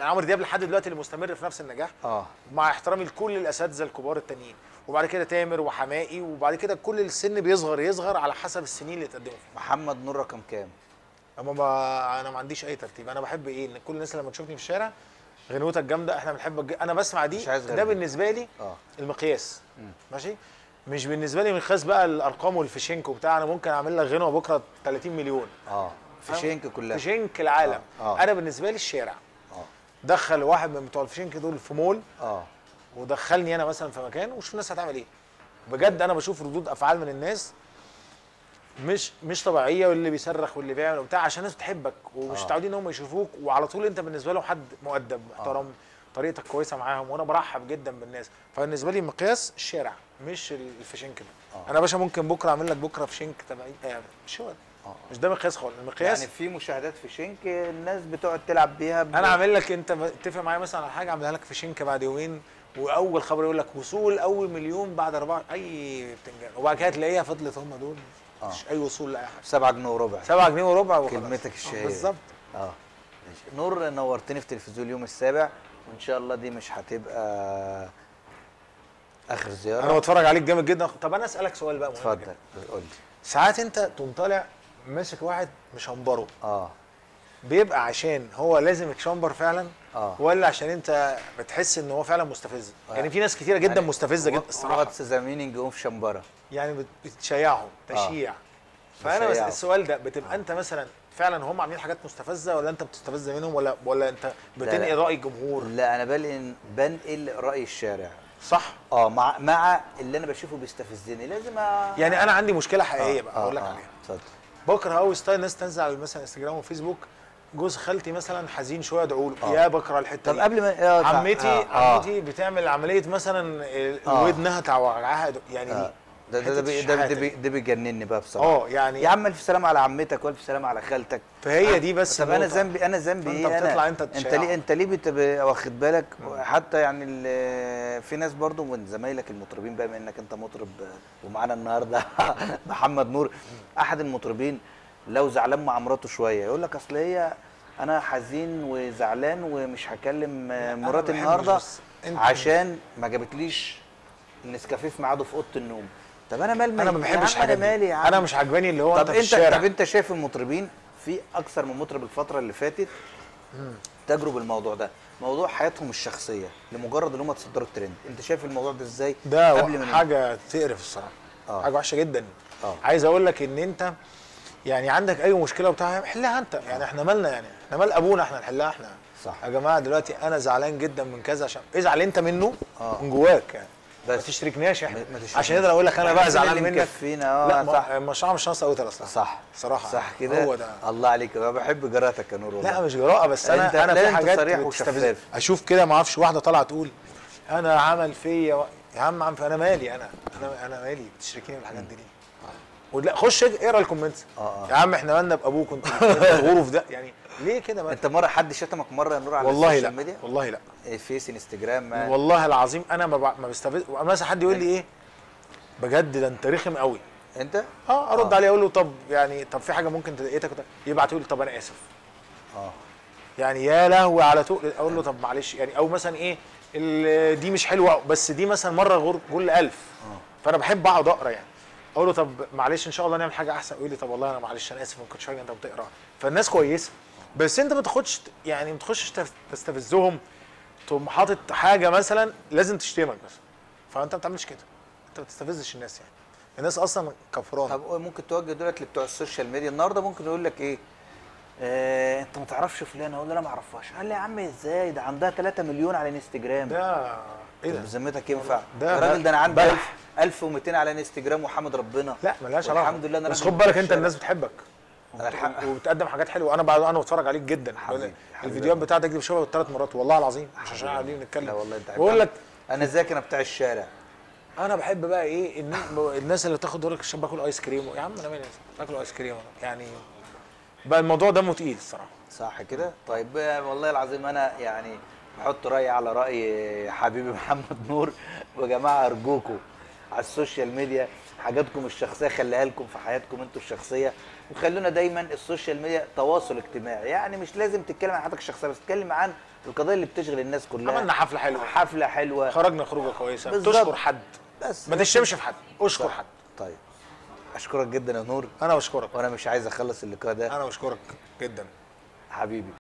يعني عمرو دياب لحد دلوقتي اللي مستمر في نفس النجاح اه مع احترامي لكل الاساتذه الكبار التانيين وبعد كده تامر وحمائي وبعد كده كل السن بيصغر يصغر على حسب السنين اللي اتقدموا فيها محمد نور رقم كام اما ما انا ما عنديش اي ترتيب انا بحب ايه ان كل الناس لما تشوفني في الشارع غنوتك جامده احنا بنحبك جدا. انا بسمع دي مش عايز غير ده دي. بالنسبه لي اه المقياس ماشي مش بالنسبه لي مقياس بقى الارقام والفشنك وبتاع انا ممكن اعمل لك غنوه بكره 30 مليون اه في شينك كلها فشنك العالم آه. آه. انا بالنسبه لي الشارع اه دخل واحد من بتوع الفشنك دول في مول اه ودخلني انا مثلا في مكان وشوف الناس هتعمل ايه بجد انا بشوف ردود افعال من الناس مش مش طبيعيه واللي بيصرخ واللي بيعمل وبتاع عشان الناس بتحبك ومش آه. متعودين ان هم يشوفوك وعلى طول انت بالنسبه لهم حد مؤدب محترم طريقتك كويسه معاهم وانا برحب جدا بالناس فبالنسبه لي مقياس الشارع مش الفشنك ده آه. انا يا باشا ممكن بكره اعمل لك بكره فشنك تبعي آه مش هو ده. آه. مش ده مقياس خالص المقياس يعني في مشاهدات في شينك الناس بتقعد تلعب بيها ب... انا عامل لك انت متفق معايا مثلا على حاجه اعملها لك في شنك بعد يومين واول خبر يقول لك وصول اول مليون بعد اربعه اي بتنجان وبعد كده تلاقيها فضلت هم دول آه. مش اي وصول لاي حاجه 7 جنيه وربع 7 جنيه وربع وخلاص. كلمتك الشهيرة. آه، بالظبط اه ماشي نور نورتني في تلفزيون اليوم السابع وان شاء الله دي مش هتبقى اخر زياره انا بتفرج عليك جامد جدا طب انا اسالك سؤال بقى مهم اتفضل جدا. قول لي ساعات انت تقوم طالع ماسك واحد مشمبره اه بيبقى عشان هو لازم يتشمبر فعلا اه ولا عشان انت بتحس ان هو فعلا مستفز آه. يعني في ناس كتيره جدا يعني مستفزه جدا الصراحه واتس ذا مينينج اوف شمبره يعني بت- بتشيعهم تشييع فانا بس بشيعهم. السؤال ده بتبقى انت مثلا فعلا هم عاملين حاجات مستفزه ولا انت بتستفز منهم ولا ولا انت بتنقل راي الجمهور لا انا بنقل بنقل راي الشارع صح اه مع مع اللي انا بشوفه بيستفزني لازم أ... يعني انا عندي مشكله حقيقيه بقى اقول لك آه. عليها اتفضل بكره قوي ستايل ناس تنزل على مثلا انستجرام وفيسبوك جوز خالتي مثلا حزين شويه ادعوا له آه. يا بكره الحته طب دي قبل ما آه، عمتي آه. آه. عمتي بتعمل عمليه مثلا آه. ودنها توجعها يعني آه. دي ده ده حتة ده, بي- ده, الشحاتة ده, دي. بي- ده بيجنني بقى بصراحه اه يعني يا عم الف سلام على عمتك والف سلام على خالتك فهي دي بس طب انا النقطة. ذنبي انا ذنبي فأنت ايه بتطلع انا أنت انت تشيعهم. ليه انت ليه بتبقى واخد بالك حتى يعني ال- في ناس برضو من زمايلك المطربين بقى بما انك انت مطرب ومعانا النهارده محمد نور احد المطربين لو زعلان مع مراته شويه يقول لك اصل هي انا حزين وزعلان ومش هكلم أنا ما مراتي بحبش النهارده بس أنت- عشان ما جابتليش النسكافيه في ميعاده في اوضه النوم طب انا مال انا ما يا بحبش عم حاجه انا مالي يا عم انا مش عاجباني اللي هو طب انت في انت الشارع طب انت شايف المطربين في اكثر من مطرب الفتره اللي فاتت تجرب الموضوع ده موضوع حياتهم الشخصيه لمجرد ان هم تصدروا الترند انت شايف الموضوع ده ازاي ده قبل و- ما حاجه تقرف الصراحه آه. حاجه وحشه جدا آه. عايز اقول لك ان انت يعني عندك اي مشكله وبتاع حلها انت يعني احنا مالنا يعني احنا مال ابونا احنا نحلها احنا صح. يا جماعه دلوقتي انا زعلان جدا من كذا عشان ازعل انت منه آه. من جواك يعني بس. ما تشتركناش احنا ما- ما تشتركناش. عشان اقدر اقول لك انا احنا بقى اللي زعلان منك مكفينا، اه، لا صح. ما- المشروع مش ناقص اوتر اصلا صح صراحه صح كده هو ده الله عليك انا بحب جرأتك يا نور والله لا مش جراءه بس انا انت انا لا، في انت حاجات صريح بتستفز- وشفاف. اشوف كده ما اعرفش واحده طالعه تقول انا عمل فيا و... يا عم عم انا مالي انا انا انا مالي بتشركيني بالحاجات دي ليه؟ ولا خش اقرا الكومنت اه، اه. يا عم احنا مالنا بابوك انت غرف ده يعني ليه كده بقى انت مره حد شتمك مره يا نور على والله السوشيال لا ميديا والله لا إيه، فيس انستجرام ما والله العظيم انا ما ب- ما بستفز مثلا حد يقول لي ايه بجد ده انت رخم قوي انت اه ارد اه. عليه اقول له طب يعني طب في حاجه ممكن تضايقتك يبعت يقول لي طب انا اسف اه يعني يا لهوي على تقل اقول له طب معلش يعني او مثلا ايه ال- دي مش حلوه بس دي مثلا مره غر كل ألف فانا بحب اقعد اقرا يعني اقول له طب معلش ان شاء الله نعمل حاجه احسن يقول لي طب والله انا معلش انا اسف ما كنتش حاجه انت بتقرا فالناس كويسه بس انت ما تاخدش يعني ما تخشش تف- تستفزهم تقوم حاطط حاجه مثلا لازم تشتمك بس فانت ما بتعملش كده انت ما بتستفزش الناس يعني الناس اصلا كفرانه طب ممكن توجه دلوقتي لبتوع السوشيال ميديا النهارده ممكن يقول لك ايه آه، انت ما تعرفش فلان اقول له لا ما اعرفهاش قال لي يا عم ازاي ده عندها 3 مليون على انستجرام ده ايه ده بذمتك ينفع ده يا راجل ده انا عندي بلح. 1000 1200 على انستجرام وحمد ربنا لا ملهاش علاقه الحمد لله انا بس راجل خد بالك انت متشرف. الناس بتحبك أنا الحق- وبتقدم حاجات حلوه انا بعد انا بتفرج عليك جدا حبيبي، حبيبي. الفيديوهات بتاعتك دي بشوفها ثلاث مرات والله العظيم مش عشان قاعدين نتكلم لا والله انت بقول لك انا ازيك انا بتاع الشارع انا بحب بقى ايه الن- الناس اللي بتاخد دورك عشان باكل ايس كريم يا عم انا مالي باكل ايس كريم أنا. يعني بقى الموضوع دمه تقيل الصراحه صح كده طيب آه، والله العظيم انا يعني بحط رايي على راي حبيبي محمد نور ويا جماعه ارجوكم على السوشيال ميديا حاجاتكم الشخصيه خليها لكم في حياتكم انتوا الشخصيه وخلونا دايما السوشيال ميديا تواصل اجتماعي يعني مش لازم تتكلم عن حياتك الشخصيه بس تتكلم عن القضيه اللي بتشغل الناس كلها عملنا حفله حلوه حفله حلوه خرجنا خروجه كويسه بالظبط. تشكر حد بس ما تشتمش في حد اشكر صح. حد طيب اشكرك جدا يا نور انا بشكرك وانا مش عايز اخلص اللقاء ده انا بشكرك جدا حبيبي